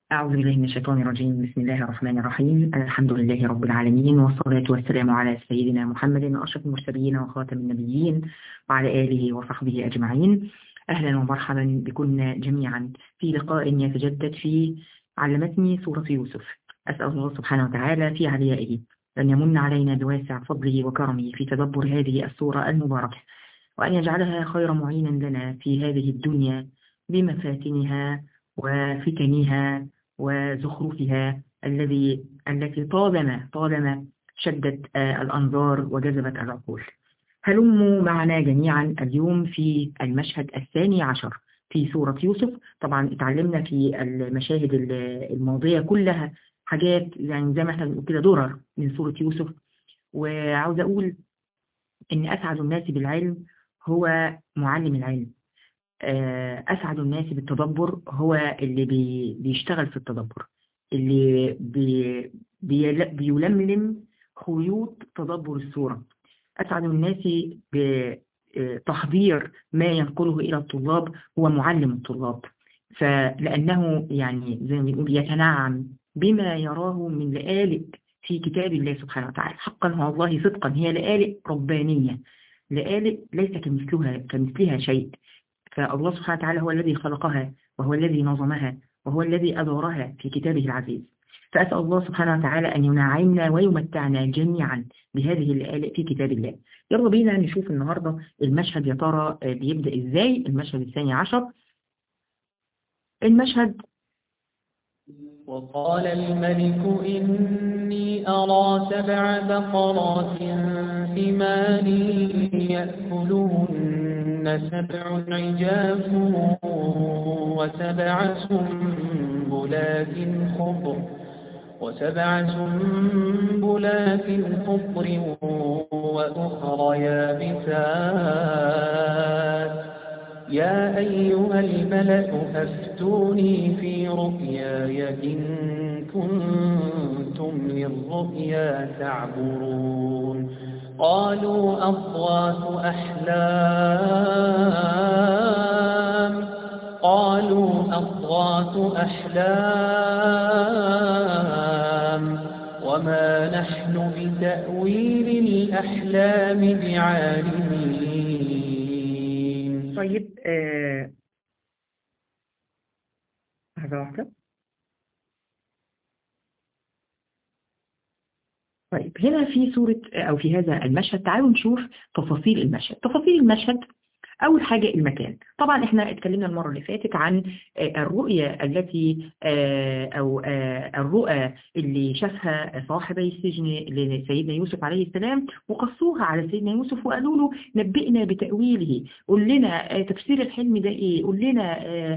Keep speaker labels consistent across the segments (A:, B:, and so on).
A: أعوذ بالله من الشيطان الرجيم بسم الله الرحمن الرحيم الحمد لله رب العالمين والصلاة والسلام على سيدنا محمد أشرف المرسلين وخاتم النبيين وعلى آله وصحبه أجمعين أهلا ومرحبا بكم جميعا في لقاء يتجدد في علمتني سورة يوسف أسأل الله سبحانه وتعالى في عليائه أن يمن علينا بواسع فضله وكرمه في تدبر هذه السورة المباركة وأن يجعلها خير معين لنا في هذه الدنيا بمفاتنها وفتنها وزخرفها الذي التي طالما طالما شدت الأنظار وجذبت العقول هلموا معنا جميعا اليوم في المشهد الثاني عشر في سورة يوسف طبعا اتعلمنا في المشاهد الماضية كلها حاجات يعني زي ما احنا بنقول كده درر من سورة يوسف وعاوز أقول إن أسعد الناس بالعلم هو معلم العلم أسعد الناس بالتدبر هو اللي بي بيشتغل في التدبر اللي بي بي بيلملم خيوط تدبر السورة أسعد الناس بتحضير ما ينقله إلى الطلاب هو معلم الطلاب فلأنه يعني زي ما بنقول يتنعم بما يراه من لآلئ في كتاب الله سبحانه وتعالى حقا والله صدقا هي لآلئ ربانية لآلئ ليس كمثلها كمثلها شيء فالله سبحانه وتعالى هو الذي خلقها وهو الذي نظمها وهو الذي أدارها في كتابه العزيز فأسأل الله سبحانه وتعالى أن ينعمنا ويمتعنا جميعا بهذه اللآلئ في كتاب الله يلا بينا نشوف النهاردة المشهد يا ترى بيبدأ إزاي المشهد الثاني عشر المشهد
B: وقال الملك إني أرى سبع بقرات ثمان يأكلهن سبع عجاف وسبع سنبلات خضر وسبع سنبلات خضر وأخر يابسات يا أيها الملأ أفتوني في رؤياي إن كنتم للرؤيا تعبرون قالوا أضغاث أحلام قالوا أضغاث أحلام وما نحن بتأويل الأحلام بعالمين
A: طيب آه هذا واحدة طيب هنا في سورة أو في هذا المشهد تعالوا نشوف تفاصيل المشهد تفاصيل المشهد أول حاجة المكان طبعا احنا اتكلمنا المرة اللي فاتت عن الرؤية التي أو الرؤى اللي شافها صاحبي السجن لسيدنا يوسف عليه السلام وقصوها على سيدنا يوسف وقالوا له نبئنا بتأويله قول لنا تفسير الحلم ده ايه قول لنا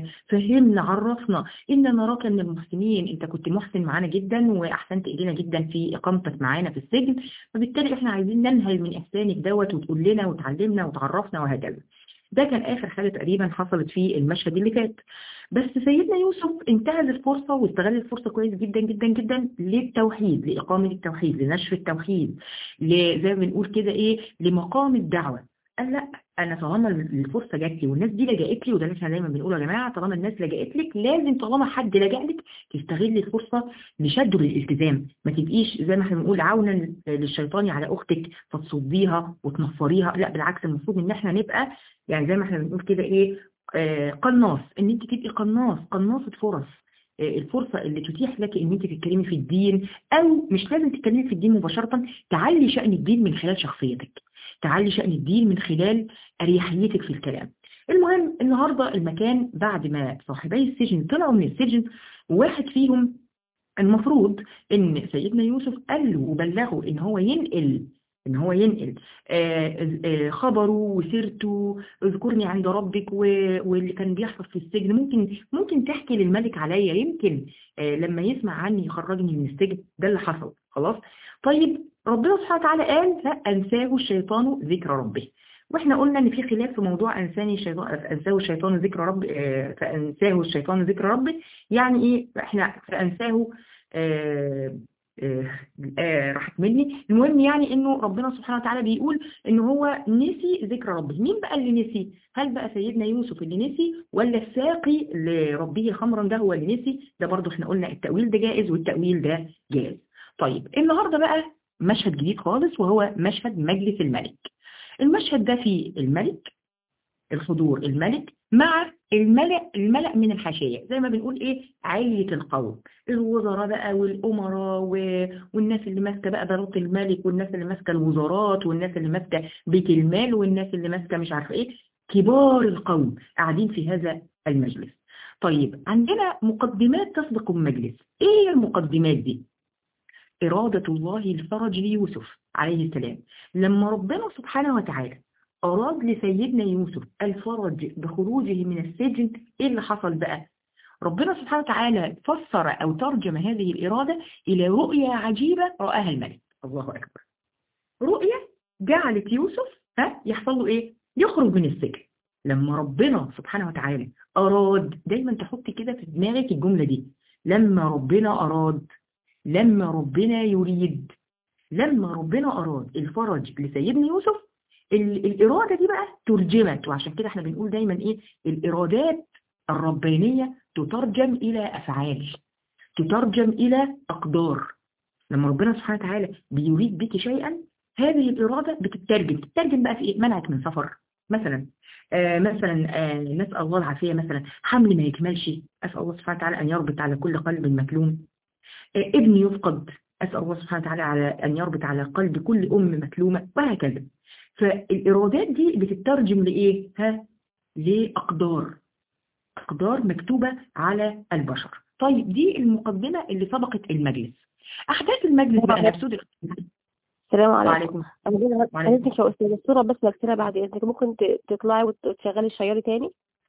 A: فهمنا عرفنا إن نراك من المحسنين انت كنت محسن معانا جدا وأحسنت إلينا جدا في إقامتك معانا في السجن فبالتالي احنا عايزين ننهل من إحسانك دوت وتقول لنا وتعلمنا وتعرفنا وهكذا ده كان آخر حاجة تقريبا حصلت في المشهد اللي فات بس سيدنا يوسف انتهز الفرصة واستغل الفرصة كويس جدا جدا جدا للتوحيد لإقامة التوحيد لنشر التوحيد زي ما بنقول كده إيه لمقام الدعوة قال لا انا طالما الفرصه جات لي والناس دي لجأت لي وده اللي احنا دايما بنقوله يا جماعه طالما الناس لجأت لك لازم طالما حد لجأ لك تستغل الفرصه لشده للالتزام ما تبقيش زي ما احنا بنقول عونا للشيطان على اختك فتصديها وتنفريها لا بالعكس المفروض ان احنا نبقى يعني زي ما احنا بنقول كده ايه آه قناص ان انت تبقي قناص قناصه فرص الفرصة اللي تتيح لك ان انت تتكلمي في الدين او مش لازم تتكلمي في الدين مباشرة تعلي شأن الدين من خلال شخصيتك تعلي شأن الدين من خلال أريحيتك في الكلام المهم النهاردة المكان بعد ما صاحبي السجن طلعوا من السجن وواحد فيهم المفروض ان سيدنا يوسف قال له وبلغه ان هو ينقل ان هو ينقل آآ آآ خبره وسيرته اذكرني عند ربك واللي كان بيحصل في السجن ممكن ممكن تحكي للملك عليا يمكن لما يسمع عني يخرجني من السجن ده اللي حصل خلاص طيب ربنا سبحانه وتعالى قال فأنساه الشيطان ذكر ربه واحنا قلنا ان في خلاف في موضوع انساني الشيطان انساه الشيطان ذكر رب فانساه الشيطان ذكر ربه يعني ايه احنا فانساه آه آه راحت مني المهم يعني انه ربنا سبحانه وتعالى بيقول ان هو نسي ذكر ربه مين بقى اللي نسي هل بقى سيدنا يوسف اللي نسي ولا الساقي لربه خمرا ده هو اللي نسي ده برضو احنا قلنا التأويل ده جائز والتأويل ده جائز طيب النهاردة بقى مشهد جديد خالص وهو مشهد مجلس الملك المشهد ده فيه الملك الحضور الملك مع الملأ الملأ من الحاشية زي ما بنقول ايه عالية القوم الوزراء بقى والأمراء و... والناس اللي ماسكة بقى بلاط الملك والناس اللي ماسكة الوزارات والناس اللي ماسكة بيت المال والناس اللي ماسكة مش عارفة ايه كبار القوم قاعدين في هذا المجلس طيب عندنا مقدمات تسبق المجلس ايه هي المقدمات دي إرادة الله الفرج ليوسف عليه السلام لما ربنا سبحانه وتعالى أراد لسيدنا يوسف الفرج بخروجه من السجن إيه اللي حصل بقى؟ ربنا سبحانه وتعالى فسر أو ترجم هذه الإرادة إلى رؤية عجيبة رآها الملك الله أكبر رؤية جعلت يوسف ها يحصل له إيه؟ يخرج من السجن لما ربنا سبحانه وتعالى أراد دايما تحط كده في دماغك الجملة دي لما ربنا أراد لما ربنا يريد لما ربنا أراد الفرج لسيدنا يوسف الإرادة دي بقى ترجمت وعشان كده احنا بنقول دايما ايه الإرادات الربانية تترجم إلى أفعال تترجم إلى أقدار لما ربنا سبحانه وتعالى بيريد بك شيئا هذه الإرادة بتترجم تترجم بقى في إيه منعك من سفر مثلا آه مثلا آه نسأل الله العافية مثلا حمل ما يكملش أسأل الله سبحانه وتعالى أن يربط على كل قلب مكلوم آه ابن يفقد أسأل الله سبحانه وتعالى على أن يربط على قلب كل أم مكلومة وهكذا فالإرادات دي بتترجم لإيه؟ ها؟ لأقدار أقدار مكتوبة على البشر طيب دي المقدمة اللي سبقت المجلس أحداث المجلس بقى نفسه
C: السلام عليكم
A: وعليكم
C: أنا
A: وعليكم.
C: عايزك يا أستاذة الصورة بس بكتبها بعد إذنك ممكن ت- تطلعي وت- وتشغلي الشياري تاني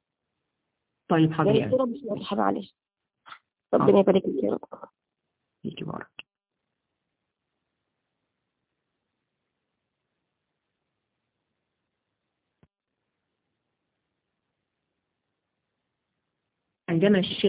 A: طيب حاضر
C: لأن
A: يعني
C: الصورة مش واضحة معلش ربنا يبارك لك يا رب
A: فيك بارك عندما ش...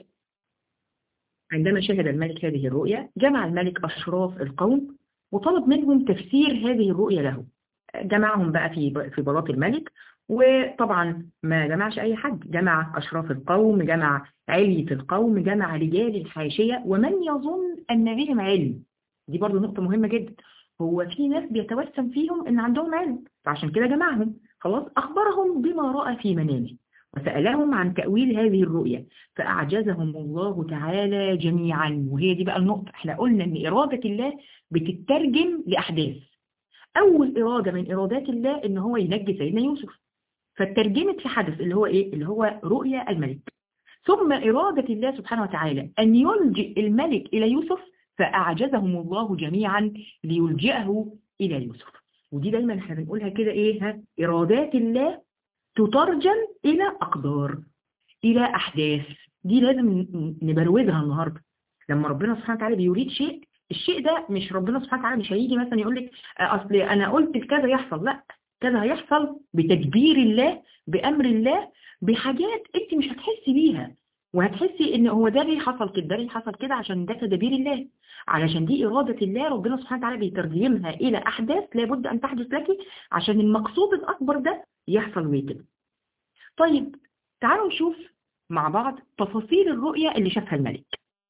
A: عندما شهد الملك هذه الرؤيا جمع الملك أشراف القوم وطلب منهم تفسير هذه الرؤيا له جمعهم بقى في في بلاط الملك وطبعا ما جمعش أي حد جمع أشراف القوم جمع علية القوم جمع رجال الحاشية ومن يظن أن بهم علم دي برضو نقطة مهمة جدا هو في ناس بيتوسم فيهم ان عندهم علم فعشان كده جمعهم خلاص اخبرهم بما رأى في منامه وسألهم عن تأويل هذه الرؤية فأعجزهم الله تعالى جميعا وهي دي بقى النقطة احنا قلنا ان إرادة الله بتترجم لأحداث أول إرادة من إرادات الله ان هو ينجي سيدنا يوسف فاترجمت في حدث اللي هو ايه اللي هو رؤيا الملك ثم إرادة الله سبحانه وتعالى أن يلجئ الملك إلى يوسف فأعجزهم الله جميعا ليلجئه إلى يوسف ودي دايما احنا بنقولها كده ايه ها إرادات الله تترجم إلى أقدار إلى أحداث دي لازم نبروزها النهاردة لما ربنا سبحانه وتعالى بيريد شيء الشيء ده مش ربنا سبحانه وتعالى مش هيجي مثلا يقول لك أصل أنا قلت كذا يحصل لا كذا هيحصل بتدبير الله بأمر الله بحاجات انت مش هتحسي بيها وهتحسي ان هو ده ليه حصل كده ده ليه حصل كده عشان ده تدبير الله علشان دي إرادة الله ربنا سبحانه وتعالى بيترجمها إلى أحداث لابد أن تحدث لك عشان المقصود الأكبر ده يحصل ويكده طيب تعالوا نشوف مع بعض تفاصيل الرؤية اللي شافها الملك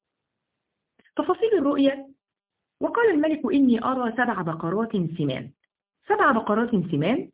A: تفاصيل الرؤية وقال الملك إني أرى سبع بقرات سمان سبع بقرات سمان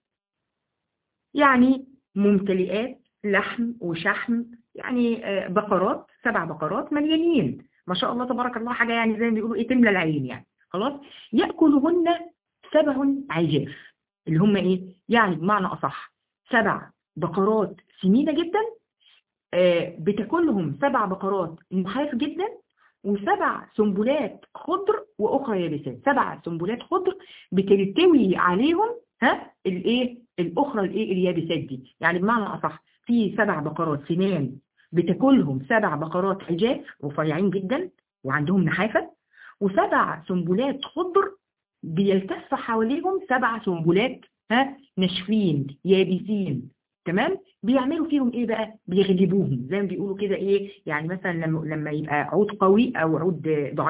A: يعني ممتلئات لحم وشحم يعني بقرات سبع بقرات مليانين ما شاء الله تبارك الله حاجة يعني زي ما بيقولوا ايه تملى العين يعني خلاص يأكلهن سبع عجاف اللي هم ايه يعني بمعنى أصح سبع بقرات سمينة جدا آه بتاكلهم سبع بقرات نحاف جدا وسبع سنبلات خضر واخرى يابسات سبع سنبلات خضر بتلتوي عليهم ها الايه الاخرى الايه اليابسات دي يعني بمعنى اصح في سبع بقرات سنان بتاكلهم سبع بقرات عجاف رفيعين جدا وعندهم نحافه وسبع سنبلات خضر بيلتف حواليهم سبع سنبلات ها ناشفين يابسين تمام بيعملوا فيهم ايه بقى بيغلبوهم زي ما بيقولوا كده ايه يعني مثلا لما لما يبقى عود قوي او عود ضعيف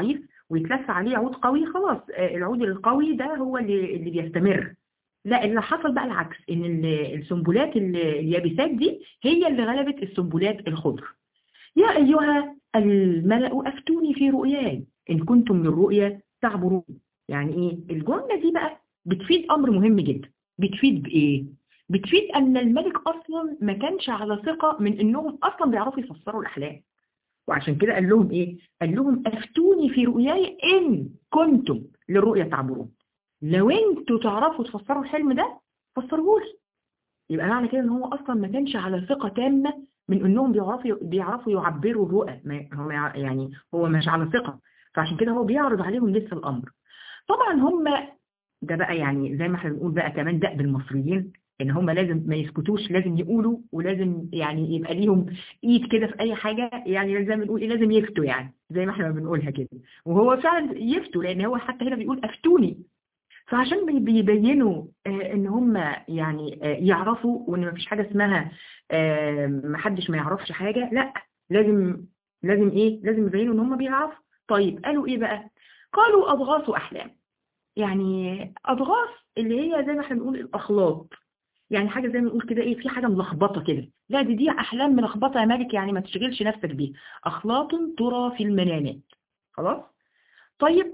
A: ويتلف عليه عود قوي خلاص آه، العود القوي ده هو اللي, اللي بيستمر لا اللي حصل بقى العكس ان ال- السنبلات ال- اليابسات دي هي اللي غلبت السنبلات الخضر يا ايها الملأ افتوني في رؤياي ان كنتم من الرؤيا تعبرون يعني ايه الجمله دي بقى بتفيد امر مهم جدا بتفيد بايه بتفيد ان الملك اصلا ما كانش على ثقه من انهم اصلا بيعرفوا يفسروا الاحلام وعشان كده قال لهم ايه قال لهم افتوني في رؤياي ان كنتم للرؤيا تعبرون لو انتوا تعرفوا تفسروا الحلم ده فسروه لي يبقى معنى كده ان هو اصلا ما كانش على ثقه تامه من انهم بيعرفوا بيعرفوا يعبروا الرؤى ما هم يع- يعني هو مش على ثقه فعشان كده هو بيعرض عليهم لسه الامر طبعا هم ده بقى يعني زي ما احنا بنقول بقى كمان دأب المصريين ان هم لازم ما يسكتوش لازم يقولوا ولازم يعني يبقى ليهم ايد كده في اي حاجه يعني زي ما بنقول ايه لازم يفتوا يعني زي ما احنا بنقولها كده وهو فعلا يفتوا لان هو حتى هنا بيقول افتوني فعشان بي- بيبينوا آه، ان هم يعني آه، يعرفوا وان مفيش حاجه اسمها آه، محدش ما يعرفش حاجه لا لازم لازم ايه لازم يبينوا ان هم بيعرفوا طيب قالوا ايه بقى قالوا اضغاث احلام يعني اضغاث اللي هي زي ما احنا بنقول الاخلاط يعني حاجه زي ما نقول كده ايه في حاجه ملخبطه كده لا دي دي احلام ملخبطه يا مالك يعني ما تشغلش نفسك بيها اخلاط ترى في المنامات خلاص طيب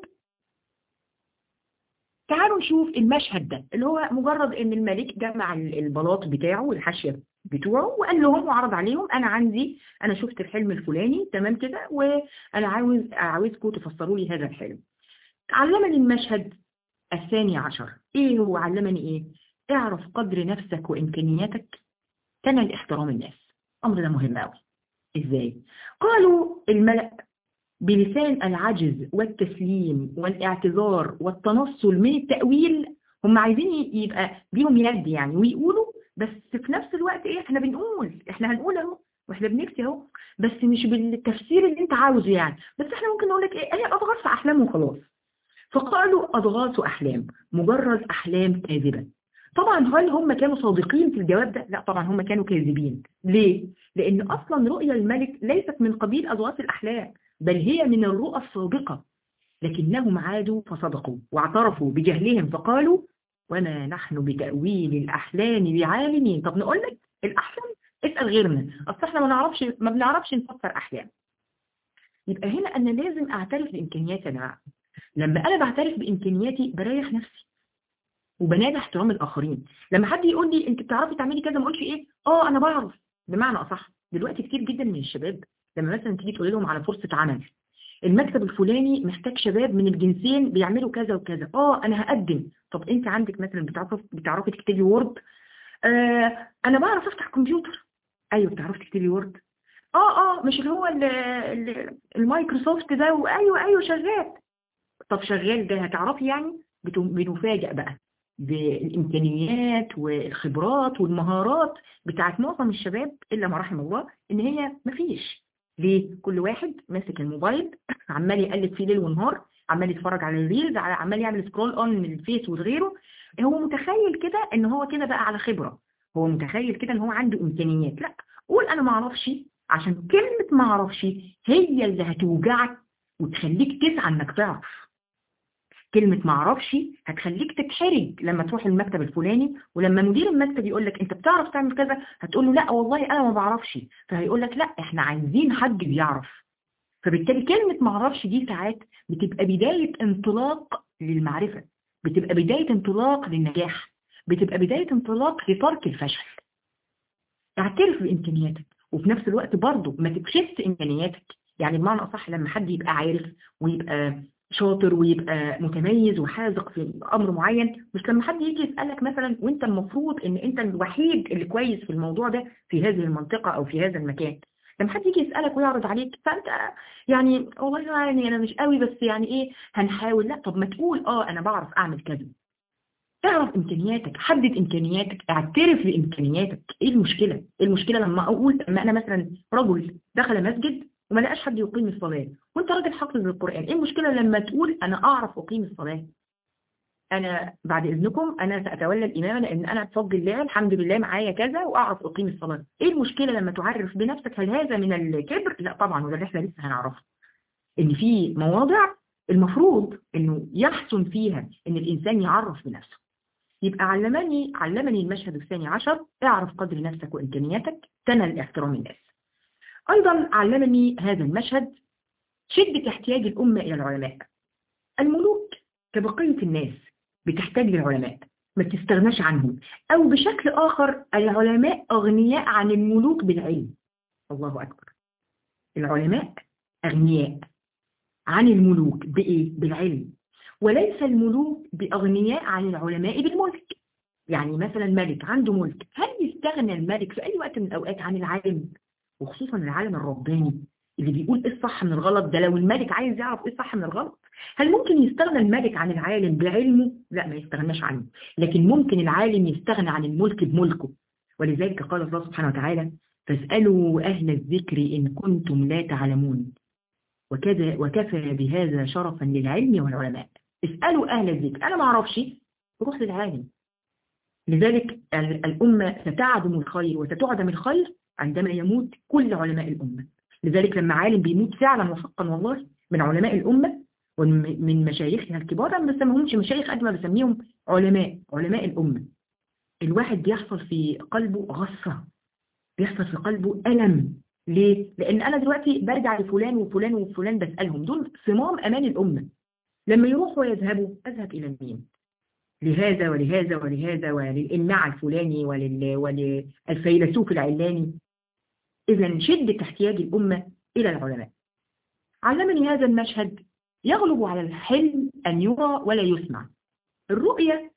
A: تعالوا نشوف المشهد ده اللي هو مجرد ان الملك جمع ال- البلاط بتاعه والحاشيه بتوعه وقال لهم وعرض عليهم انا عندي انا شفت الحلم الفلاني تمام كده وانا عاوز عاوزكم تفسروا لي هذا الحلم علمني المشهد الثاني عشر ايه هو علمني ايه اعرف قدر نفسك وامكانياتك تنال احترام الناس الامر ده مهم قوي ازاي قالوا الملأ بلسان العجز والتسليم والاعتذار والتنصل من التأويل هم عايزين ي- يبقى ليهم يد يعني ويقولوا بس في نفس الوقت ايه احنا بنقول احنا هنقول اهو واحنا بنكتي اهو بس مش بالتفسير اللي انت عاوزه يعني بس احنا ممكن نقول لك ايه هي اضغاث في احلام وخلاص فقالوا اضغاث احلام مجرد احلام كاذبه طبعا هل هم كانوا صادقين في الجواب ده لا طبعا هم كانوا كاذبين ليه لان اصلا رؤيا الملك ليست من قبيل اضغاث الاحلام بل هي من الرؤى الصادقة لكنهم عادوا فصدقوا واعترفوا بجهلهم فقالوا وما نحن بتأويل الأحلام بعالمين طب نقول لك الأحلام اسأل غيرنا أصل احنا ما نعرفش ما بنعرفش نفسر أحلام يبقى هنا أنا لازم أعترف بإمكانياتي يا جماعة لما أنا بعترف بإمكانياتي بريح نفسي وبنادى احترام الآخرين لما حد يقول لي أنت بتعرفي تعملي كذا ما أقولش إيه آه أنا بعرف بمعنى أصح دلوقتي كتير جدا من الشباب لما مثلا تيجي تقول لهم على فرصة عمل المكتب الفلاني محتاج شباب من الجنسين بيعملوا كذا وكذا اه انا هقدم طب انت عندك مثلا بتعرفي بتعرفي تكتبي وورد آه انا بعرف افتح كمبيوتر ايوه بتعرفي تكتبي وورد اه اه مش اللي هو ال- ال- المايكروسوفت ده وايوه ايوه شغال طب شغال ده هتعرفي يعني بت- بنفاجئ بقى بالامكانيات والخبرات والمهارات بتاعت معظم الشباب الا ما رحم الله ان هي مفيش ليه كل واحد ماسك الموبايل عمال يقلب فيه ليل ونهار عمال يتفرج على الريلز على- عمال يعمل سكرول اون من الفيس وغيره هو متخيل كده ان هو كده بقى على خبرة هو متخيل كده ان هو عنده امكانيات لا قول انا ما اعرفش عشان كلمة ما اعرفش هي اللي هتوجعك وتخليك تسعى انك تعرف كلمة ما اعرفش هتخليك تتحرج لما تروح المكتب الفلاني ولما مدير المكتب يقول لك انت بتعرف تعمل كذا هتقول له لا والله انا ما بعرفش فهيقول لك لا احنا عايزين حد بيعرف فبالتالي كلمة ما اعرفش دي ساعات بتبقى بداية انطلاق للمعرفة بتبقى بداية انطلاق للنجاح بتبقى بداية انطلاق لترك الفشل اعترف بامكانياتك وفي نفس الوقت برضه ما تكشفش امكانياتك يعني بمعنى اصح لما حد يبقى عارف ويبقى شاطر ويبقى متميز وحاذق في امر معين مش لما حد يجي يسالك مثلا وانت المفروض ان انت الوحيد اللي كويس في الموضوع ده في هذه المنطقه او في هذا المكان لما حد يجي يسالك ويعرض عليك فانت يعني والله يعني انا مش قوي بس يعني ايه هنحاول لا طب ما تقول اه انا بعرف اعمل كذا اعرف امكانياتك حدد امكانياتك اعترف بامكانياتك ايه المشكله ايه المشكله لما اقول لما انا مثلا رجل دخل مسجد وما لقاش حد يقيم الصلاه وانت راجل حافظ للقران ايه المشكله لما تقول انا اعرف اقيم الصلاه انا بعد اذنكم انا ساتولى الامامه لان انا بفضل الله الحمد لله معايا كذا واعرف اقيم الصلاه ايه المشكله لما تعرف بنفسك هل هذا من الكبر لا طبعا وده اللي احنا لسه هنعرفه ان في مواضع المفروض انه يحسن فيها ان الانسان يعرف بنفسه يبقى علمني علمني المشهد الثاني عشر اعرف قدر نفسك وامكانياتك تنل احترام الناس ايضا علمني هذا المشهد شدة احتياج الامة الى العلماء الملوك كبقية الناس بتحتاج للعلماء ما تستغناش عنهم او بشكل اخر العلماء اغنياء عن الملوك بالعلم الله اكبر العلماء اغنياء عن الملوك بايه بالعلم وليس الملوك باغنياء عن العلماء بالملك يعني مثلا ملك عنده ملك هل يستغنى الملك في اي وقت من الاوقات عن العالم وخصوصا العالم الرباني اللي بيقول ايه الصح من الغلط ده لو الملك عايز يعرف ايه الصح من الغلط هل ممكن يستغنى الملك عن العالم بعلمه لا ما يستغناش عنه لكن ممكن العالم يستغنى عن الملك بملكه ولذلك قال الله سبحانه وتعالى فاسألوا أهل الذكر إن كنتم لا تعلمون وكذا وكفى بهذا شرفا للعلم والعلماء اسألوا أهل الذكر أنا ما أعرفش روح للعالم لذلك الأمة ستعدم الخير وستعدم الخير عندما يموت كل علماء الأمة لذلك لما عالم بيموت فعلا وحقا والله من علماء الأمة ومن مشايخها الكبار أنا ما بسميهمش مشايخ قد ما بسميهم علماء علماء الأمة الواحد بيحصل في قلبه غصة بيحصل في قلبه ألم ليه؟ لأن أنا دلوقتي برجع لفلان وفلان وفلان بسألهم دول صمام أمان الأمة لما يروحوا ويذهبوا أذهب إلى مين؟ لهذا ولهذا ولهذا وللإماع الفلاني ولل... وللفيلسوف العلاني إذا شدة احتياج الأمة إلى العلماء علمني هذا المشهد يغلب على الحلم أن يرى ولا يسمع الرؤية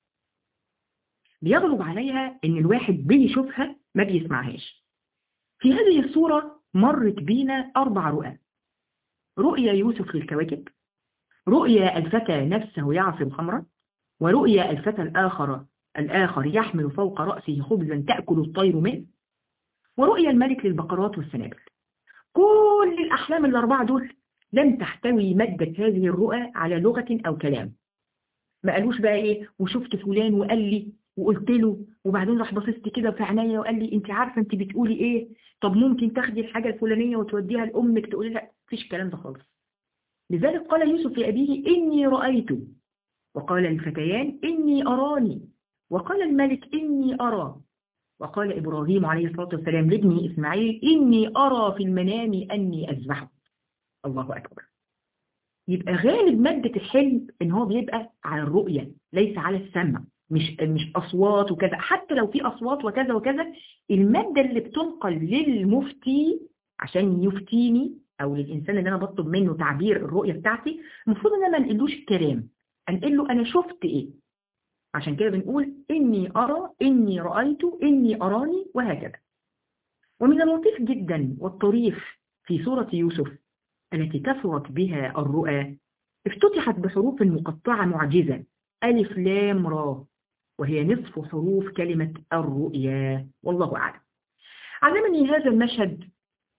A: بيغلب عليها ان الواحد بيشوفها ما بيسمعهاش في هذه الصورة مرت بينا أربع رؤى رؤيا يوسف للكواكب رؤيا الفتى نفسه يعصر خمرا ورؤيا الفتى الآخر الآخر يحمل فوق رأسه خبزا تأكل الطير منه ورؤيا الملك للبقرات والسنابل كل الأحلام الأربعة دول لم تحتوي مادة هذه الرؤى على لغة أو كلام ما قالوش بقى ايه وشفت فلان وقال لي وقلت له وبعدين راح بصيت كده في عينيا وقال لي انت عارفه انت بتقولي ايه طب ممكن تاخدي الحاجه الفلانيه وتوديها لامك تقولي لا مفيش الكلام ده خالص لذلك قال يوسف لابيه اني رايت وقال الفتيان اني اراني وقال الملك اني ارى وقال ابراهيم عليه الصلاه والسلام لابنه اسماعيل اني ارى في المنام اني اذبحه الله اكبر يبقى غالب ماده الحلم ان هو بيبقى على الرؤيه ليس على السمع مش مش اصوات وكذا حتى لو في اصوات وكذا وكذا الماده اللي بتنقل للمفتي عشان يفتيني او للانسان اللي انا بطلب منه تعبير الرؤيه بتاعتي المفروض ان انا ما انقلوش الكلام انقل له انا شفت ايه عشان كده بنقول اني ارى اني رايت اني اراني وهكذا ومن اللطيف جدا والطريف في سوره يوسف التي كثرت بها الرؤى افتتحت بحروف مقطعه معجزه ألف لام را وهي نصف حروف كلمة الرؤيا والله أعلم علمني هذا المشهد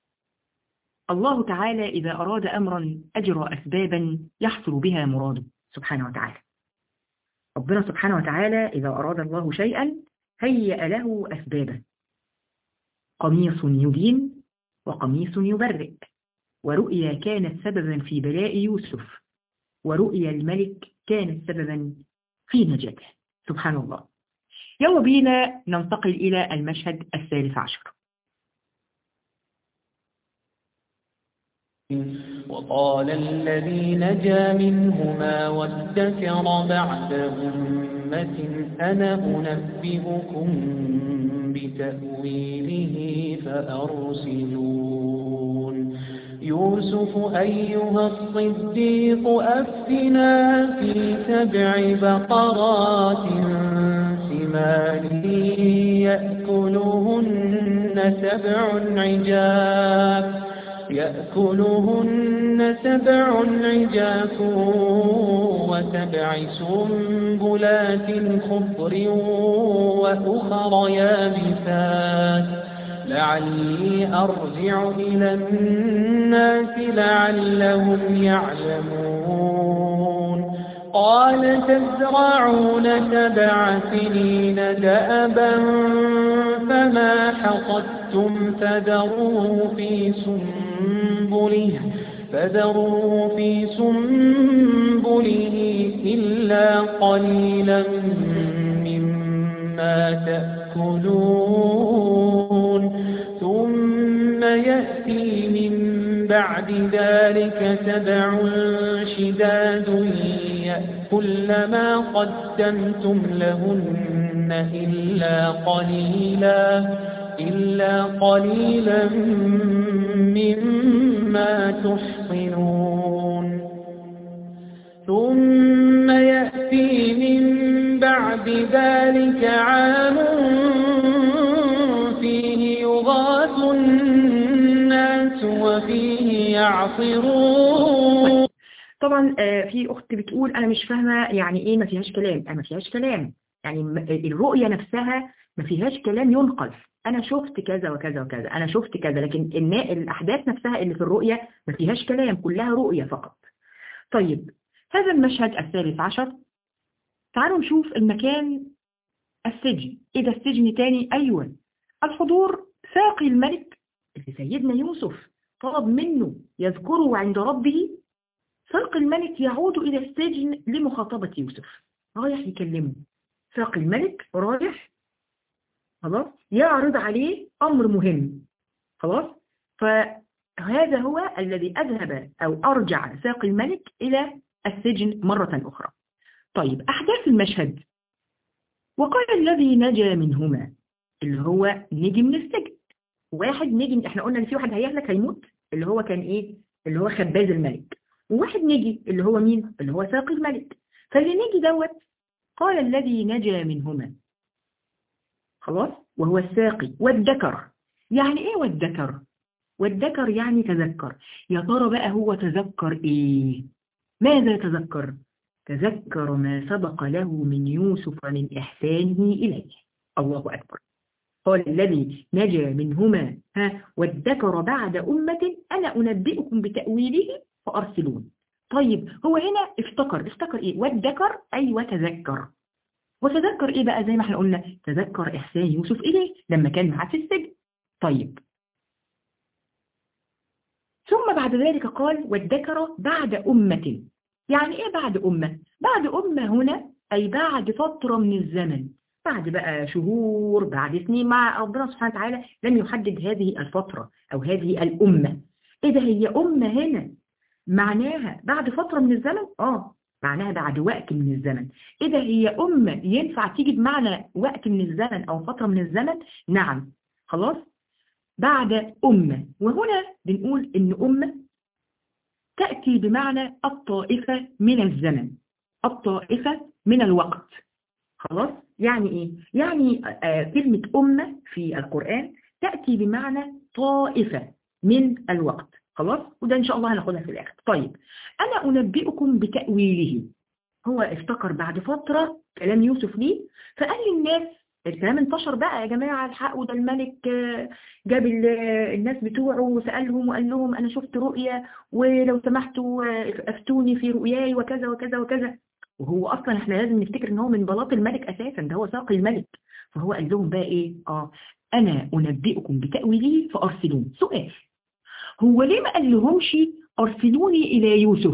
A: الله تعالى إذا أراد أمرا أجرى أسبابا يحصل بها مراده سبحانه وتعالى ربنا سبحانه وتعالى إذا أراد الله شيئا هيأ له أسبابا قميص يبين وقميص يبرئ ورؤيا كانت سببا في بلاء يوسف ورؤيا الملك كانت سببا في نجاته سبحان الله يلا بينا ننتقل إلى المشهد الثالث عشر
B: وقال الذي نجا منهما وادكر بعد أمة أنا أنبئكم بتأويله فأرسلون يوسف أيها الصديق أفتنا في سبع بقرات سمان يأكلهن سبع عجاف يأكلهن سبع عجاف وسبع سنبلات خضر وأخر يابسات لعلي أرجع إلى الناس لعلهم يعلمون قال تزرعون سبع سنين دأبا فما حصدتم فذروه في سنبله فذروا في سنبله إلا قليلا مما تأكلون ثم يأتي من بعد ذلك سبع شداد يأكل ما قدمتم لهن إلا قليلا إلا قليلا مما تحصنون ثم يأتي من بعد ذلك عام فيه يغاث الناس وفيه يعصرون
A: طبعا آه، في اخت بتقول انا مش فاهمه يعني ايه ما فيهاش كلام انا ما فيهاش كلام يعني م- الرؤيه نفسها ما فيهاش كلام ينقل انا شفت كذا وكذا وكذا انا شفت كذا لكن النا- الاحداث نفسها اللي في الرؤيه ما فيهاش كلام كلها رؤيه فقط طيب هذا المشهد الثالث عشر تعالوا نشوف المكان السجن ايه ده السجن تاني ايوه الحضور ساقي الملك اللي سيدنا يوسف طلب منه يذكره عند ربه ساقي الملك يعود إلى السجن لمخاطبة يوسف رايح يكلمه ساقي الملك رايح خلاص يعرض عليه أمر مهم خلاص فهذا هو الذي أذهب أو أرجع ساقي الملك إلى السجن مرة أخرى طيب أحداث المشهد وقال الذي نجا منهما اللي هو نجي من السجن واحد نجي احنا قلنا ان في واحد هيهلك هيموت اللي هو كان ايه اللي هو خباز الملك وواحد نجي اللي هو مين اللي هو ساقي الملك فاللي نجي دوت قال الذي نجا منهما خلاص وهو الساقي والذكر يعني ايه والذكر والذكر يعني تذكر يا ترى بقى هو تذكر ايه ماذا تذكر تذكر ما سبق له من يوسف من إحسانه إليه الله أكبر قال الذي نجا منهما ها وادكر بعد أمة أنا أنبئكم بتأويله فأرسلون طيب هو هنا افتكر افتكر إيه وادكر أي وتذكر وتذكر إيه بقى زي ما احنا قلنا تذكر إحسان يوسف إليه لما كان معاه في السجن طيب ثم بعد ذلك قال وادكر بعد أمة يعني إيه بعد أمة بعد أمة هنا أي بعد فترة من الزمن بعد بقى شهور بعد سنين مع ربنا سبحانه وتعالى لم يحدد هذه الفترة أو هذه الأمة إيه ده هي أمة هنا معناها بعد فترة من الزمن آه معناها بعد وقت من الزمن إيه ده هي أمة ينفع تيجي بمعنى وقت من الزمن أو فترة من الزمن نعم خلاص بعد أمة وهنا بنقول إن أمة تأتي بمعنى الطائفة من الزمن الطائفة من الوقت خلاص يعني إيه؟ يعني آه كلمة أمة في القرآن تأتي بمعنى طائفة من الوقت خلاص وده إن شاء الله هناخدها في الآخر طيب أنا أنبئكم بتأويله هو افتكر بعد فترة كلام يوسف ليه فقال للناس الكلام انتشر بقى يا جماعة الحق ده الملك جاب الناس بتوعه وسألهم وقال لهم أنا شفت رؤية ولو سمحتوا أفتوني في رؤياي وكذا وكذا وكذا وهو أصلا احنا لازم نفتكر ان هو من بلاط الملك أساسا ده هو ساقي الملك فهو قال لهم بقى إيه آه أنا أنبئكم بتأويله فأرسلون سؤال هو ليه ما قال لهمش أرسلوني إلى يوسف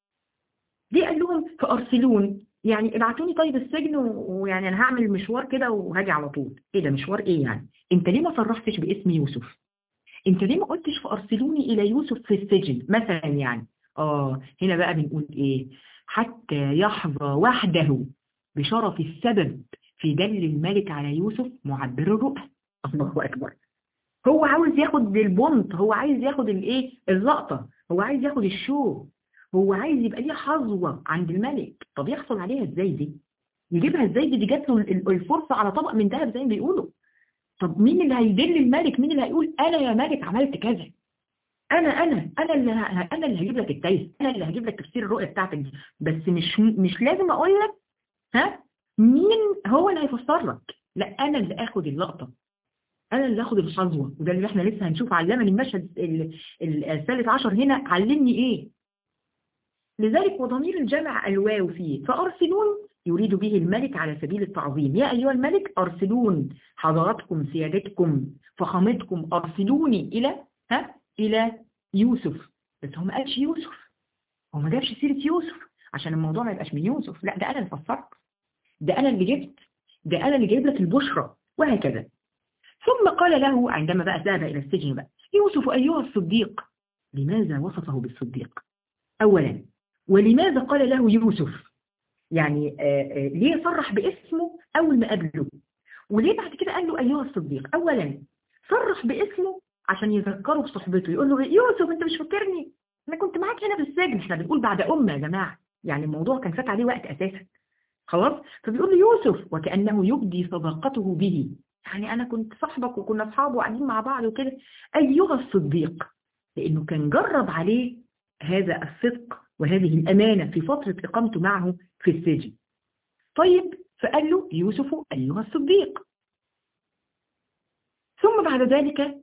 A: ليه قال لهم فأرسلون يعني ابعتوني طيب السجن ويعني انا هعمل مشوار كده وهاجي على طول ايه ده مشوار ايه يعني انت ليه ما صرحتش باسم يوسف انت ليه ما قلتش فارسلوني الى يوسف في السجن مثلا يعني اه هنا بقى بنقول ايه حتى يحظى وحده بشرف السبب في دل الملك على يوسف معبر الرؤى الله اكبر هو عاوز ياخد البونت هو عايز ياخد الايه اللقطه هو عايز ياخد الشو هو عايز يبقى ليه حظوة عند الملك طب يحصل عليها ازاي دي يجيبها ازاي دي دي جات له الفرصة على طبق من ذهب زي ما بيقولوا طب مين اللي هيدل الملك مين اللي هيقول انا يا ملك عملت كذا انا انا انا اللي انا اللي هجيب لك التايس انا اللي هجيب لك تفسير الرؤيه بتاعتك دي بس مش مش لازم اقول لك ها مين هو اللي هيفسر لك لا انا اللي اخد اللقطه انا اللي اخد الحظوه وده اللي احنا لسه هنشوف علمني المشهد الثالث عشر هنا علمني ايه لذلك وضمير الجمع الواو فيه فأرسلون يريد به الملك على سبيل التعظيم يا أيها الملك أرسلون حضراتكم سيادتكم فخامتكم أرسلوني إلى ها إلى يوسف بس هو ما قالش يوسف هو ما جابش سيرة يوسف عشان الموضوع ما يبقاش من يوسف لا ده أنا اللي فسرت ده أنا اللي جبت ده أنا اللي جايب لك البشرى وهكذا ثم قال له عندما بقى ذهب إلى السجن بقى يوسف أيها الصديق لماذا وصفه بالصديق أولا ولماذا قال له يوسف يعني آآ آآ ليه صرح باسمه أول ما قابله وليه بعد كده قال له أيها الصديق أولا صرح باسمه عشان يذكره بصحبته يقول له يوسف أنت مش فاكرني أنا كنت معاك هنا في السجن احنا بنقول بعد أمة يا جماعة يعني الموضوع كان فات عليه وقت أساسا خلاص فبيقول له يوسف وكأنه يبدي صداقته به يعني أنا كنت صاحبك وكنا أصحاب وقاعدين مع بعض وكده أيها الصديق لأنه كان جرب عليه هذا الصدق وهذه الأمانة في فترة إقامته معه في السجن طيب فقال له يوسف أيها الصديق ثم بعد ذلك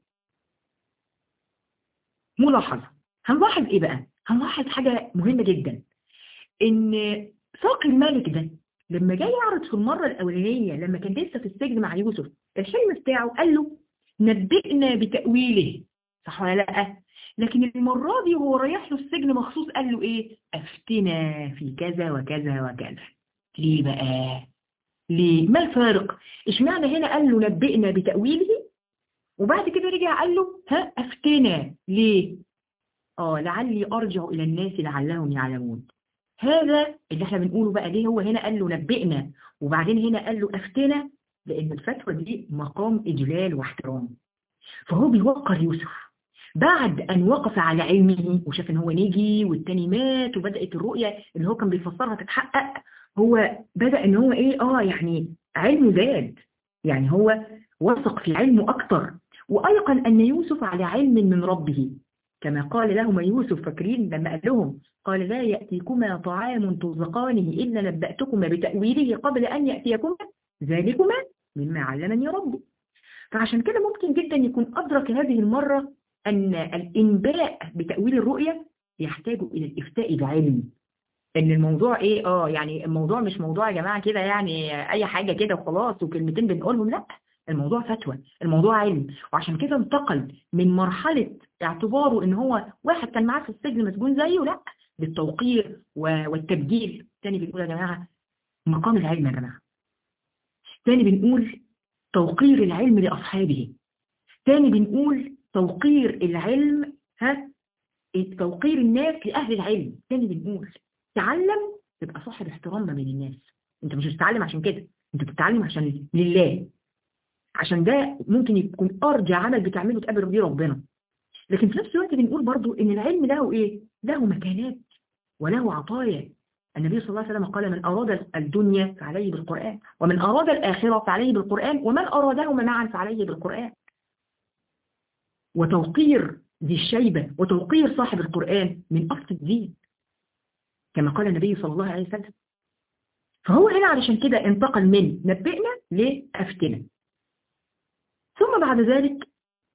A: ملاحظة هنلاحظ إيه بقى؟ هنلاحظ حاجة مهمة جدا إن ساق الملك ده لما جاي يعرض في المرة الأولانية لما كان لسه في السجن مع يوسف الحلم بتاعه قال له نبئنا بتأويله صح ولا لأ؟ لكن المرة دي وهو رايح له السجن مخصوص قال له ايه افتنا في كذا وكذا وكذا ليه بقى ليه ما الفارق اشمعنى هنا قال له نبئنا بتأويله وبعد كده رجع قال له ها افتنا ليه اه لعلي ارجع الى الناس لعلهم يعلمون هذا اللي احنا بنقوله بقى ليه هو هنا قال له نبئنا وبعدين هنا قال له افتنا لان الفتوى دي مقام اجلال واحترام فهو بيوقر يوسف بعد أن وقف على علمه وشاف ان هو نجي والتاني مات وبدأت الرؤية اللي هو كان بيفسرها تتحقق هو بدأ ان هو ايه اه يعني علمه زاد يعني هو وثق في علمه أكتر وأيقن أن يوسف على علم من ربه كما قال لهما يوسف فاكرين لما قال لهم قال لا يأتيكما طعام ترزقانه إلا نبأتكما بتأويله قبل أن يأتيكما ذلكما مما علمني ربي فعشان كده ممكن جدا يكون أدرك هذه المرة أن الإنباء بتأويل الرؤية يحتاج إلى الإفتاء بعلم ان الموضوع ايه اه يعني الموضوع مش موضوع يا جماعة كده يعني اي حاجة كده وخلاص وكلمتين بنقولهم لا الموضوع فتوى الموضوع علم وعشان كده انتقل من مرحلة اعتباره ان هو واحد كان معاه في السجن مسجون زيه لا بالتوقير والتبجيل تاني بنقول يا جماعة مقام العلم يا جماعة تاني بنقول توقير العلم لأصحابه تاني بنقول توقير العلم ها توقير الناس لأهل العلم تاني بنقول تعلم تبقى صاحب احترام ما بين الناس انت مش بتتعلم عشان كده انت بتتعلم عشان لله عشان ده ممكن يكون ارجى عمل بتعمله تقابل بيه ربنا لكن في نفس الوقت بنقول برضو ان العلم له ايه له مكانات وله عطايا النبي صلى الله عليه وسلم قال من أراد الدنيا فعليه بالقرآن ومن أراد الآخرة فعليه بالقرآن ومن أرادهما معا فعليه بالقرآن وتوقير ذي الشيبة وتوقير صاحب القرآن من أصل الدين كما قال النبي صلى الله عليه وسلم فهو هنا علشان كده انتقل من نبئنا لأفتنا ثم بعد ذلك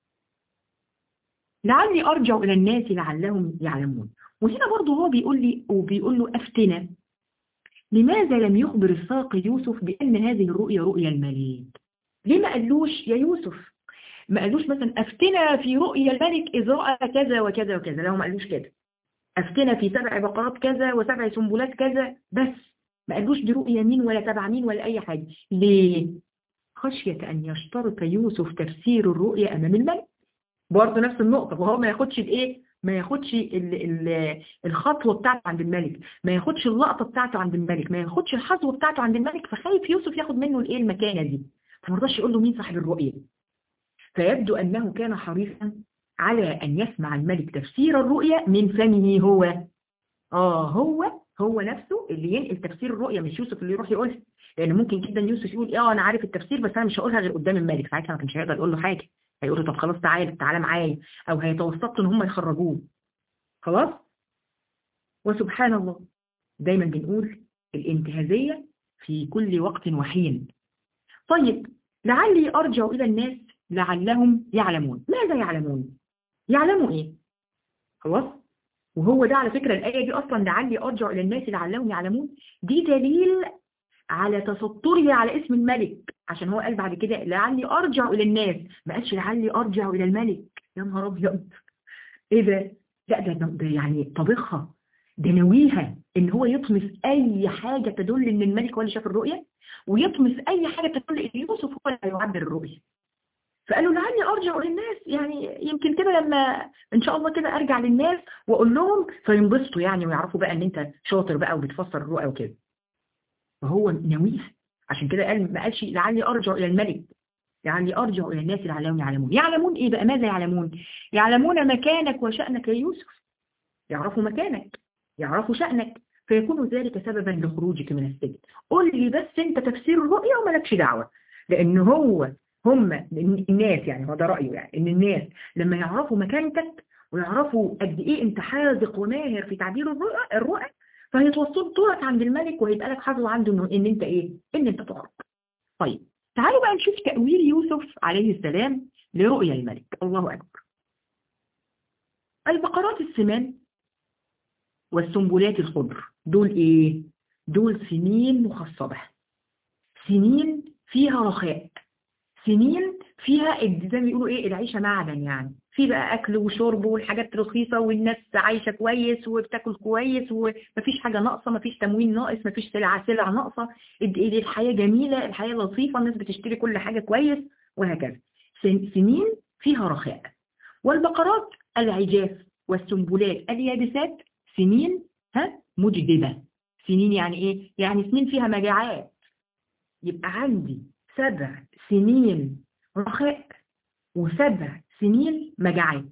A: لعلي أرجع إلى الناس لعلهم يعلمون وهنا برضه هو بيقول لي وبيقول له أفتنا لماذا لم يخبر الساقي يوسف بأن هذه الرؤيا رؤيا الملك ليه ما قالوش يا يوسف ما قالوش مثلا أفتنا في رؤيا الملك إذ رأى كذا وكذا وكذا لو ما قالوش كده أفتنا في سبع بقرات كذا وسبع سنبلات كذا بس ما قالوش دي رؤيا مين ولا تبع مين ولا أي حاجة ليه خشية أن يشترط يوسف تفسير الرؤيا أمام الملك برضه نفس النقطة وهو ما ياخدش الإيه ما ياخدش ال ال الخطوة بتاعته عند الملك ما ياخدش اللقطة بتاعته عند الملك ما ياخدش الحظوة بتاعته عند الملك فخايف يوسف ياخد منه الإيه المكانة دي فما رضاش يقول له مين صاحب الرؤية فيبدو أنه كان حريصا على أن يسمع الملك تفسير الرؤيا من فمه هو آه هو هو نفسه اللي ينقل تفسير الرؤيا مش يوسف اللي يروح يقولها لأن ممكن جدا يوسف يقول اه أنا عارف التفسير بس أنا مش هقولها غير قدام الملك ساعتها ما كانش هيقدر يقول له حاجة هيقول له طب خلاص تعالى تعالى معايا أو هيتوسطوا إن هم يخرجوه خلاص وسبحان الله دايما بنقول الانتهازية في كل وقت وحين طيب لعلي أرجع إلى الناس لعلهم يعلمون ماذا يعلمون يعلموا ايه خلاص وهو ده على فكرة الآية دي أصلا لعلي أرجع إلى الناس لعلهم يعلمون دي دليل على تسطره على اسم الملك عشان هو قال بعد كده لعلي أرجع إلى الناس ما قالش لعلي أرجع إلى الملك يا نهار أبيض إيه ده لا ده, ده يعني طبخها ده ناويها ان هو يطمس اي حاجة تدل ان الملك هو اللي شاف الرؤية ويطمس اي حاجة تدل ان يوسف هو اللي هيعبر الرؤية فقالوا لعلي ارجع للناس يعني يمكن كده لما ان شاء الله كده ارجع للناس واقول لهم فينبسطوا يعني ويعرفوا بقى ان انت شاطر بقى وبتفسر الرؤى وكده فهو ناويها عشان كده قال ما قالش لعلي ارجع الى الملك لعلي ارجع الى الناس لعلهم يعلمون يعلمون ايه بقى ماذا يعلمون يعلمون مكانك وشأنك يا يوسف يعرفوا مكانك يعرفوا شأنك فيكون ذلك سببا لخروجك من السجن قول لي بس انت تفسير الرؤيا ومالكش دعوة لان هو هم الناس يعني هو ده رأيه يعني ان الناس لما يعرفوا مكانتك ويعرفوا قد ايه انت حاذق وماهر في تعبير الرؤى الرؤى فهيتوصلوا لك عند الملك وهيبقى لك حظ عنده انه ان انت ايه ان انت تعرف طيب تعالوا بقى نشوف تأويل يوسف عليه السلام لرؤيا الملك الله أكبر البقرات السمان والسنبلات الخضر دول ايه دول سنين مخصبة سنين فيها رخاء سنين فيها زي ما بيقولوا ايه العيشة معدن يعني في بقى اكل وشرب والحاجات رخيصة والناس عايشة كويس وبتاكل كويس ومفيش حاجة ناقصة مفيش تموين ناقص مفيش سلعة سلع ناقصة الحياة جميلة الحياة لطيفة الناس بتشتري كل حاجة كويس وهكذا سنين فيها رخاء والبقرات العجاف والسنبلات اليابسات سنين ها مجدبة سنين يعني ايه يعني سنين فيها مجاعات يبقى عندي سبع سنين رخاء وسبع سنين مجاعات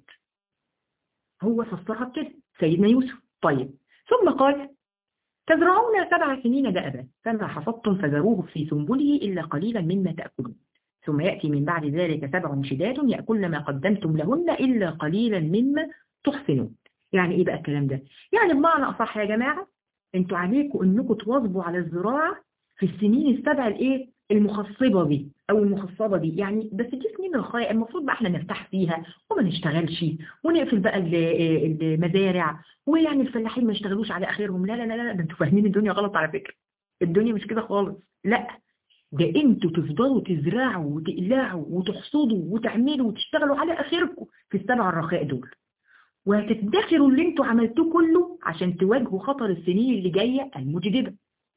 A: هو فسرها بكده سيدنا يوسف طيب ثم قال تزرعون سبع سنين دأبا فما حصدتم فذروه في سنبله إلا قليلا مما تأكلون ثم يأتي من بعد ذلك سبع شداد يأكلن ما قدمتم لهن إلا قليلا مما تحسنون يعني إيه بقى الكلام ده يعني بمعنى أصح يا جماعة انتوا عليكم انكم تواظبوا على الزراعة في السنين السبع الايه المخصبة دي او المخصبة دي يعني بس دي سنين رخاء المفروض بقى احنا نرتاح فيها وما نشتغلش ونقفل بقى المزارع ويعني الفلاحين ما يشتغلوش على اخرهم لا لا لا لا ده انتوا فاهمين الدنيا غلط على فكرة الدنيا مش كده خالص لا ده انتوا تفضلوا تزرعوا وتقلعوا وتحصدوا وتعملوا وتشتغلوا على اخركم في السبع الرخاء دول وهتدخروا اللي انتوا عملتوه كله عشان تواجهوا خطر السنين اللي جاية المجدبة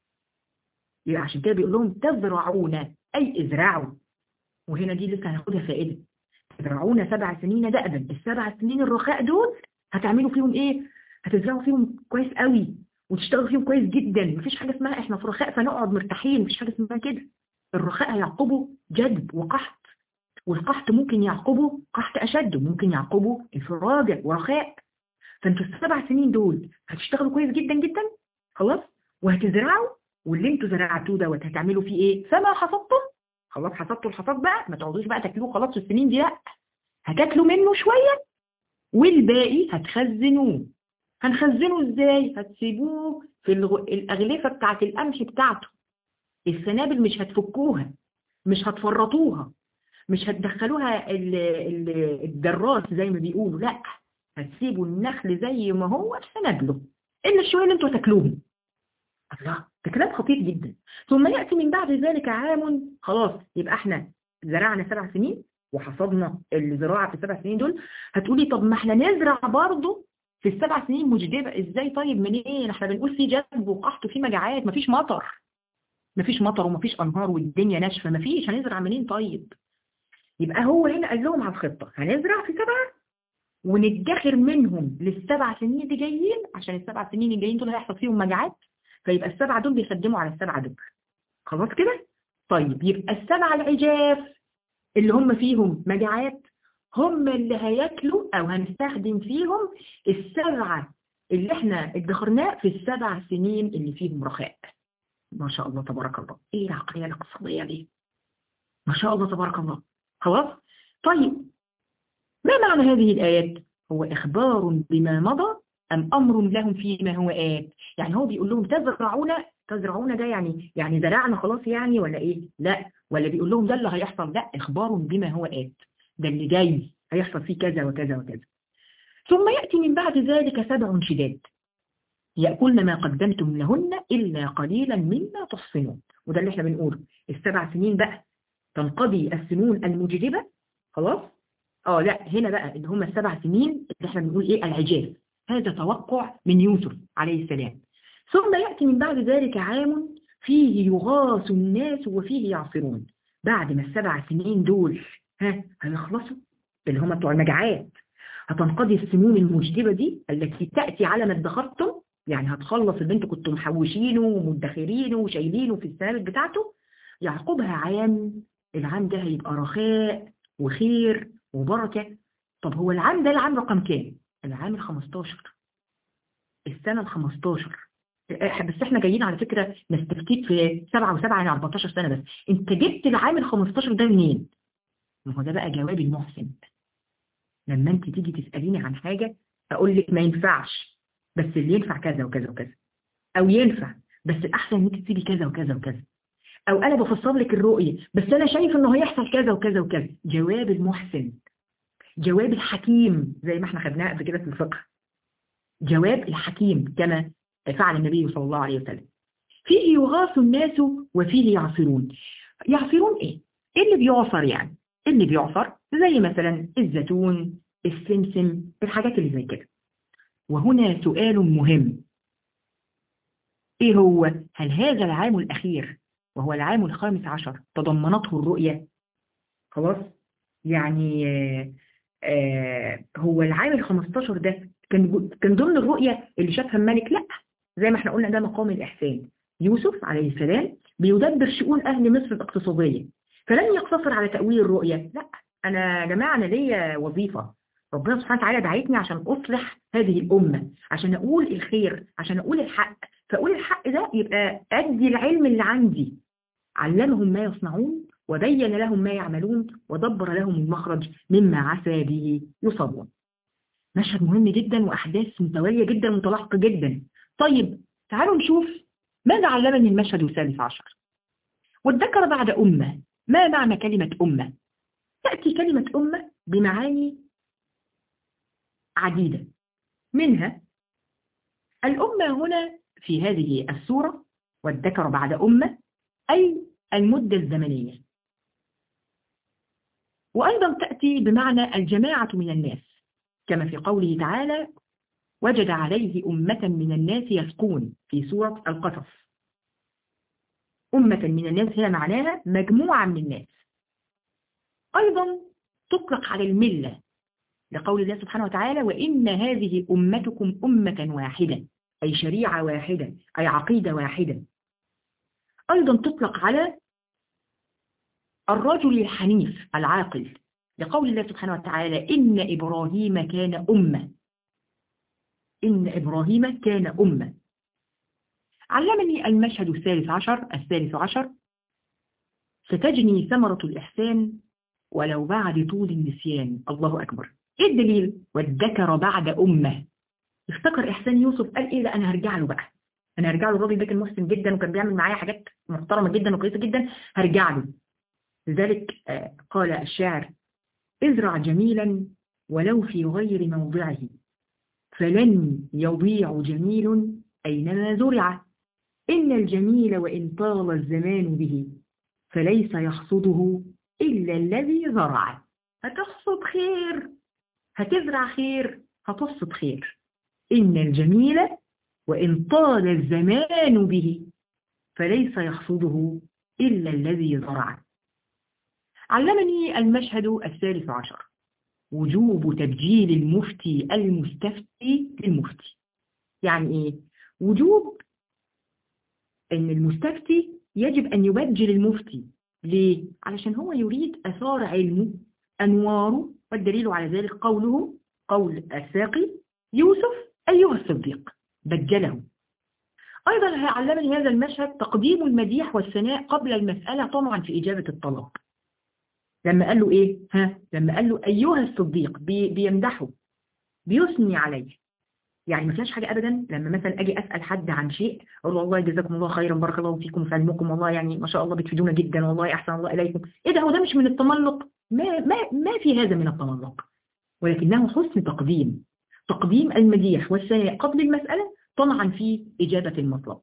A: يبقى عشان كده بيقول لهم تزرعون أي ازرعوا وهنا دي لسه هناخدها فائدة تزرعون سبع سنين دأبا السبع سنين الرخاء دول هتعملوا فيهم ايه هتزرعوا فيهم كويس قوي وتشتغلوا فيهم كويس جدا مفيش حاجة اسمها احنا في رخاء فنقعد مرتاحين مفيش حاجة اسمها كده الرخاء هيعقبه جدب وقحط والقحط ممكن يعقبه قحط أشد وممكن يعقبه انفراجة ورخاء فانتوا السبع سنين دول هتشتغلوا كويس جدا جدا خلاص وهتزرعوا واللي انتوا زرعتوه دوت هتعملوا فيه ايه فما حصدتم خلاص حصدتوا الحصاد بقى ما تقعدوش بقى تاكلوه خلاص في السنين دي لا هتاكلوا منه شوية والباقي هتخزنوه هنخزنه ازاي هتسيبوه في الغ... الأغلفة بتاعت القمح بتاعته السنابل مش هتفكوها مش هتفرطوها مش هتدخلوها ال... ال... الدراس زي ما بيقولوا لا هتسيبوا النخل زي ما هو في سنابله إلا الشوية اللي انتوا هتاكلوهم الله ده كلام خطير جدا ثم يأتي من بعد ذلك عام خلاص يبقى احنا زرعنا سبع سنين وحصدنا الزراعة في السبع سنين دول هتقولي طب ما احنا نزرع برضه في السبع سنين مجدبة ازاي طيب منين احنا بنقول في جذب وقحط وفي مجاعات مفيش مطر مفيش مطر ومفيش انهار والدنيا ناشفة مفيش هنزرع منين طيب يبقى هو هنا قال لهم على الخطة هنزرع في سبعة وندخر منهم للسبع سنين اللي جايين عشان السبع سنين الجايين دول هيحصل فيهم مجاعات فيبقى السبعة دول بيخدموا على السبعة دول خلاص كده طيب يبقى السبعة العجاف اللي هم فيهم مجاعات هم اللي هياكلوا او هنستخدم فيهم السبعة اللي احنا ادخرناه في السبع سنين اللي فيهم رخاء ما شاء الله تبارك الله ايه العقلية الاقتصادية دي ما شاء الله تبارك الله خلاص طيب ما معنى هذه الآيات هو إخبار بما مضى أم أمر لهم فيما هو آت يعني هو بيقول لهم تزرعون تزرعون ده يعني يعني زرعنا خلاص يعني ولا إيه لا ولا بيقول لهم ده اللي هيحصل لا إخبار بما هو آت ده اللي جاي هيحصل فيه كذا وكذا وكذا ثم يأتي من بعد ذلك سبع شداد يأكلن ما قدمتم لهن إلا قليلا مما تحصنون وده اللي احنا بنقوله السبع سنين بقى تنقضي السنون المجدبة خلاص اه لا هنا بقى اللي هم السبع سنين اللي احنا بنقول ايه العجاف هذا توقع من يوسف عليه السلام ثم يأتي من بعد ذلك عام فيه يغاث الناس وفيه يعصرون بعد ما السبع سنين دول ها هيخلصوا اللي هم بتوع المجاعات هتنقضي السنون المجدبة دي التي تأتي على ما ادخرتم يعني هتخلص اللي انتوا كنتوا محوشينه ومدخرينه وشايلينه في السنابل بتاعته يعقبها عام العام ده هيبقى رخاء وخير وبركة طب هو العام ده العام رقم كام؟ العام ال 15 السنة ال 15 بس احنا جايين على فكرة نستفتيك في 7 و7 يعني 14 سنة بس انت جبت العام ال 15 ده منين؟ ما هو ده بقى جواب المحسن لما انت تيجي تسأليني عن حاجة اقول لك ما ينفعش بس اللي ينفع كذا وكذا وكذا او ينفع بس الاحسن انك تسيبي كذا وكذا وكذا او انا بفسر لك الرؤية بس انا شايف انه هيحصل كذا وكذا وكذا جواب المحسن جواب الحكيم زي ما احنا خدناه قبل كده في الفقه جواب الحكيم كما فعل النبي صلى الله عليه وسلم فيه يغاث الناس وفيه يعصرون يعصرون ايه ايه اللي بيعصر يعني اللي بيعصر زي مثلا الزيتون السمسم الحاجات اللي زي كده وهنا سؤال مهم ايه هو هل هذا العام الاخير وهو العام الخامس عشر تضمنته الرؤية خلاص يعني آه آه هو العام ال 15 ده كان كان ضمن الرؤية اللي شافها الملك لا زي ما احنا قلنا ده مقام الإحسان يوسف عليه السلام بيدبر شؤون أهل مصر الاقتصادية فلن يقتصر على تأويل الرؤية لا أنا يا جماعة أنا ليا وظيفة ربنا سبحانه وتعالى دعيتني عشان أصلح هذه الأمة عشان أقول الخير عشان أقول الحق فأقول الحق ده يبقى أدي العلم اللي عندي علمهم ما يصنعون وبين لهم ما يعملون ودبر لهم المخرج مما عسى به يصابون مشهد مهم جدا وأحداث متوالية جدا متلاحقة جدا طيب تعالوا نشوف ماذا علمني المشهد الثالث عشر والذكر بعد أمة ما معنى كلمة أمة تأتي كلمة أمة بمعاني عديدة منها الأمة هنا في هذه السورة والذكر بعد أمة أي المدة الزمنية وأيضا تأتي بمعنى الجماعة من الناس كما في قوله تعالى وجد عليه أمة من الناس يسقون في سورة القصص أمة من الناس هي معناها مجموعة من الناس أيضا تطلق على الملة لقول الله سبحانه وتعالى وإن هذه أمتكم أمة واحدة أي شريعة واحدة أي عقيدة واحدة أيضا تطلق على الرجل الحنيف العاقل لقول الله سبحانه وتعالى إن إبراهيم كان أمة إن إبراهيم كان أمة علمني المشهد الثالث عشر الثالث عشر ستجني ثمرة الإحسان ولو بعد طول النسيان الله أكبر إيه الدليل والذكر بعد أمة افتكر إحسان يوسف قال إيه لا أنا هرجع له بقى أنا هرجع له الراجل ده كان محسن جدا وكان بيعمل معايا حاجات محترمة جدا وكويسة جدا هرجع له لذلك قال الشاعر ازرع جميلا ولو في غير موضعه فلن يضيع جميل أينما زرع إن الجميل وإن طال الزمان به فليس يحصده إلا الذي زرع هتحصد خير هتزرع خير هتصد خير إن الجميل وإن طال الزمان به فليس يحصده إلا الذي زرع علمني المشهد الثالث عشر وجوب تبجيل المفتي المستفتي للمفتي يعني إيه؟ وجوب أن المستفتي يجب أن يبجل المفتي ليه؟ علشان هو يريد أثار علمه أنواره والدليل على ذلك قوله قول الساقي يوسف أيها الصديق بجله أيضا علمني هذا المشهد تقديم المديح والثناء قبل المسألة طمعا في إجابة الطلب لما قال له إيه؟ ها؟ لما قال له أيها الصديق بي بيمدحه بيثني عليه يعني ما فيهاش حاجة أبدا لما مثلا أجي أسأل حد عن شيء أقول له والله جزاكم الله خيرا بارك الله فيكم في علمكم والله يعني ما شاء الله بتفيدونا جدا والله أحسن الله إليكم إيه ده هو ده مش من التملق ما, ما, ما في هذا من التملق ولكنه حسن تقديم تقديم المديح والثناء قبل المسألة طمعا في إجابة المطلب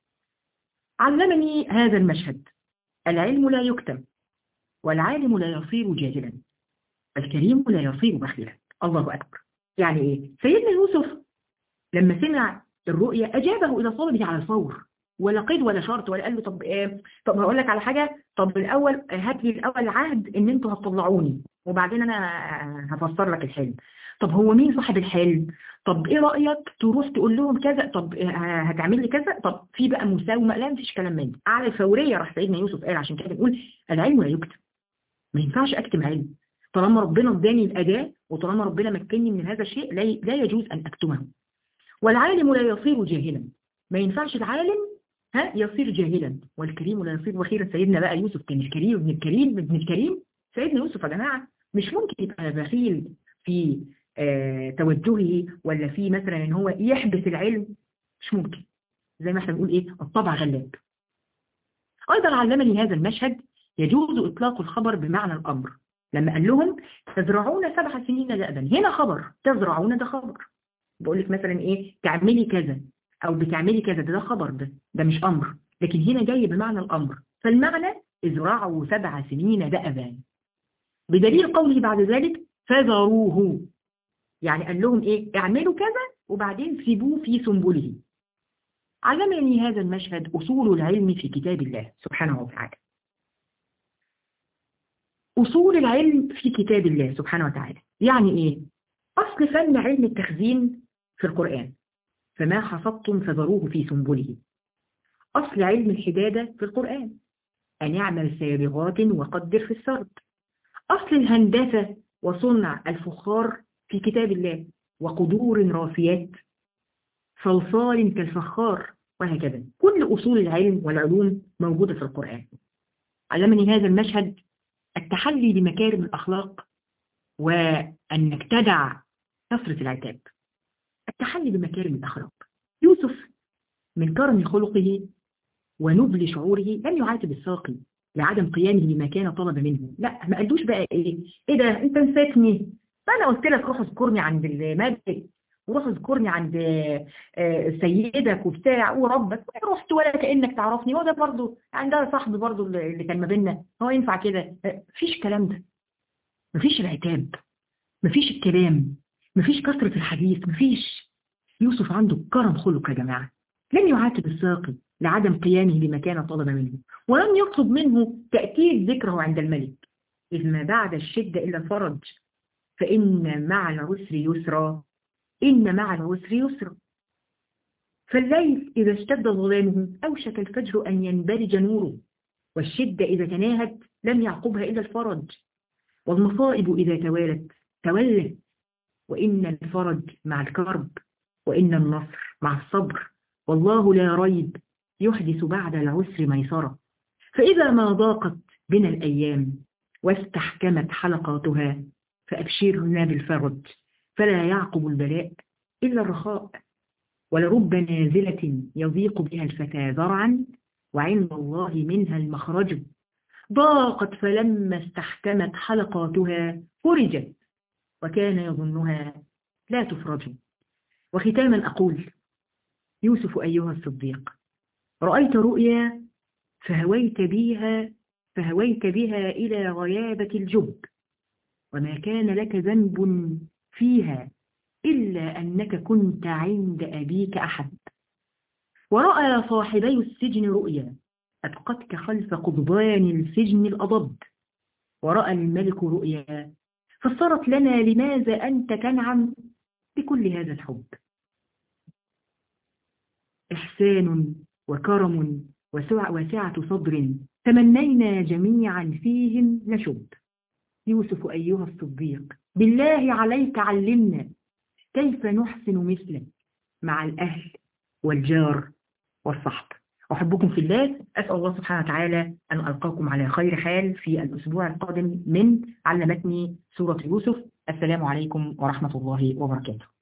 A: علمني هذا المشهد العلم لا يكتم والعالم لا يصير جاهلا الكريم لا يصير بخيلا الله أكبر يعني إيه سيدنا يوسف لما سمع الرؤيا أجابه إلى طلبه على الفور ولا قيد ولا شرط ولا قال له طب إيه طب هقول لك على حاجة طب الأول هات لي الأول عهد إن أنتوا هتطلعوني وبعدين أنا هفسر لك الحلم طب هو مين صاحب الحلم طب ايه رأيك تروح تقول لهم كذا طب هتعمل لي كذا طب في بقى مساومة لا مفيش كلام من على الفورية راح سيدنا يوسف قال عشان كده بنقول العلم لا يكتب ما ينفعش اكتم علم طالما ربنا اداني الأداة وطالما ربنا مكنني من هذا الشيء لا لا يجوز أن أكتمه والعالم لا يصير جاهلا ما ينفعش العالم ها يصير جاهلا والكريم لا يصير بخيرا سيدنا بقى يوسف كان الكريم ابن الكريم ابن الكريم سيدنا يوسف يا جماعة مش ممكن يبقى بخيل في آه توجهه ولا في مثلا ان هو يحدث العلم مش ممكن زي ما احنا بنقول ايه الطبع غلاب ايضا علمني هذا المشهد يجوز اطلاق الخبر بمعنى الامر لما قال لهم تزرعون سبع سنين دأبا هنا خبر تزرعون ده خبر بقول لك مثلا ايه تعملي كذا او بتعملي كذا ده, ده خبر ده ده مش امر لكن هنا جاي بمعنى الامر فالمعنى ازرعوا سبع سنين دأبا بدليل قوله بعد ذلك فذروه يعني قال لهم ايه اعملوا كذا وبعدين سيبوه في سنبله علمني هذا المشهد أصول العلم في كتاب الله سبحانه وتعالى أصول العلم في كتاب الله سبحانه وتعالى يعني إيه؟ أصل فن علم التخزين في القرآن فما حصدتم فذروه في سنبله أصل علم الحدادة في القرآن أن يعمل سابغات وقدر في السرد أصل الهندسة وصنع الفخار في كتاب الله وقدور راسيات صلصال كالفخار وهكذا كل أصول العلم والعلوم موجودة في القرآن علمني هذا المشهد التحلي بمكارم الأخلاق وأن تدع كثرة العتاب التحلي بمكارم الأخلاق يوسف من كرم خلقه ونبل شعوره لم يعاتب الساقي لعدم قيامه بما كان طلب منه لا ما قالوش بقى ايه ايه ده انت نسيتني ما انا قلت لك روح اذكرني عند الملك وروح اذكرني عند سيدك وبتاع وربك رحت ولا كانك تعرفني هو ده برضه يعني ده صاحبي برضه اللي كان ما بيننا هو ينفع كده مفيش الكلام ده مفيش العتاب مفيش الكلام مفيش كثرة الحديث مفيش يوسف عنده كرم خلق يا جماعة لم يعاتب الساقي لعدم قيامه بما كان طلب منه ولم يطلب منه تأكيد ذكره عند الملك إذ ما بعد الشدة إلا الفرج فإن مع العسر يسرا إن مع العسر يسرا فالليل إذا اشتد ظلامه أوشك الفجر أن ينبرج نوره والشدة إذا تناهت لم يعقبها إلا الفرج والمصائب إذا توالت تولت وإن الفرج مع الكرب وإن النصر مع الصبر والله لا ريب يحدث بعد العسر ميسرة فإذا ما ضاقت بنا الأيام واستحكمت حلقاتها فأبشرنا بالفرج فلا يعقب البلاء إلا الرخاء ولرب نازلة يضيق بها الفتى ذرعا وعند الله منها المخرج ضاقت فلما استحكمت حلقاتها فرجت وكان يظنها لا تفرج وختاما أقول يوسف أيها الصديق رأيت رؤيا فهويت بها فهويت بها إلى غيابة الجب وما كان لك ذنب فيها إلا أنك كنت عند أبيك أحد ورأى صاحبي السجن رؤيا أبقتك خلف قضبان السجن الأضب ورأى الملك رؤيا فصرت لنا لماذا أنت تنعم بكل هذا الحب إحسان وكرم وسعة صدر تمنينا جميعا فيهم نشب يوسف أيها الصديق بالله عليك علمنا كيف نحسن مثلك مع الأهل والجار والصحب أحبكم في الله أسأل الله سبحانه وتعالى أن ألقاكم على خير حال في الأسبوع القادم من علمتني سورة يوسف السلام عليكم ورحمة الله وبركاته